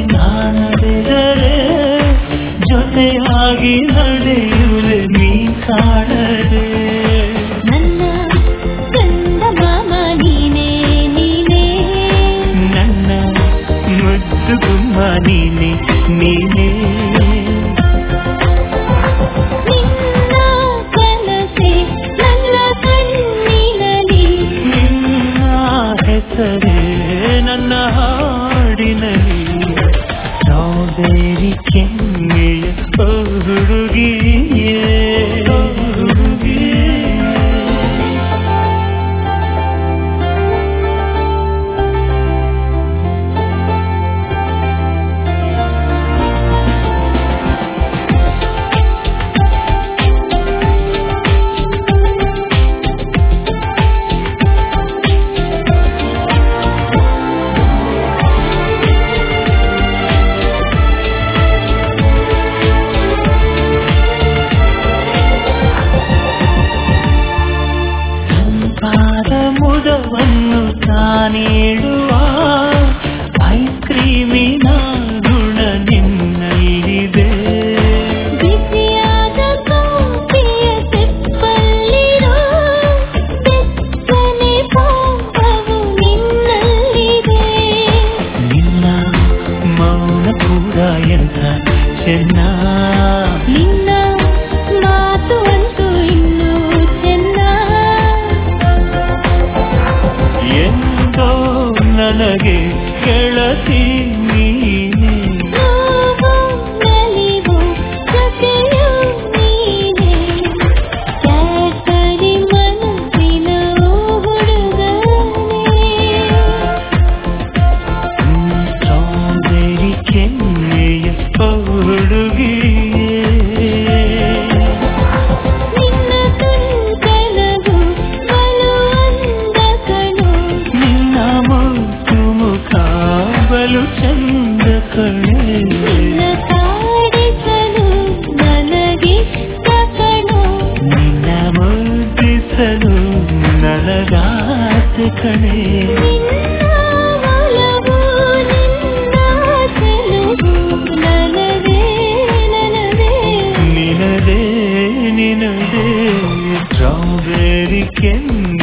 ನಾನಡೆದರೆ ಜೊತೆಯಾಗಿ ನಡೆಯುವೆ ನೀ ಕಾಣದೆ ನನ್ನ ಚಂದ ಮಾಮ ನೀನೇ ನೀನೇ ನನ್ನ ಮುದ್ದು ಗುಮ್ಮ ನೀನೆ ನೀನೇ ನಿನ್ನ ಕನಸೆ ನನ್ನ ಕಣ್ಣಿನಲಿ ನಿನ್ನ ಹೆಸರೇ ನನ್ನ ಹಾಡಿನಲ್ಲಿ ಸ್ಟ್ರಾಬೆರಿ ಕೆನ್ನೆಯ ಹುಡುಗಿಯೇ ಹುಡುಗಿಯೇ ತಂಪಾದ ಮುದವನ್ನು ತಾನೇಳುವ ಐಸ್ ಕ್ರೀಮಿನ ಗುಣ ನಿನ್ನಲ್ಲಿದೆ ಬಿಸಿಯಾದ ಕಾಫಿಯ ಸಿಪ್ಪಲ್ಲಿರೋ ಬೆಚ್ಚನೆ ಪಾಪವು ನಿನ್ನಲ್ಲಿದೆ ನಿನ್ನ ಮೌನ ಕೂಡ ಎಂಥ ಚೆನ್ನ ನಿನ್ನ ಮಾತು ಅಂತೂ ಇನ್ನೂ ಚೆನ್ನ ಎಂದೋ ನನಗೆ ಗೆಳತಿ ನೀನೆ ನೋವು ನಲಿವು ಜೊತೆಯೂ ನೀನೆ ಕ್ಯಾಸರಿ ಮನಸ್ಸಿನ ಹುಡುಗನೇ ಸ್ಟ್ರಾಬೆರಿ ಕೆನ್ನೆಯ ಹುಡುಗಿಯೇ ನಿನ್ನ ಕಣ್ಕನಗು ಬಲು ಅಂದ ಕಣು ನಿನ್ನ ಮುತ್ತು ಮುಖ ಬಲು ಚಂದ ಕಣೆ ನಿನ್ನ ಕಾಡಿಸಲು ನನಗಿಷ್ಟ ಕಣು ನಿನ್ನ ಮುದ್ದಿಸಲು ನನಗಾತ ಕಣೆ ನಿನ್ನ ಒಲವು ನಿನ್ನ ಚೆಲುವು ನನವೇ ನನವೇ ನಿನದೇ ನಿನದೇ ಸ್ಟ್ರಾಬೆರಿ ಕೆನ್ನೆ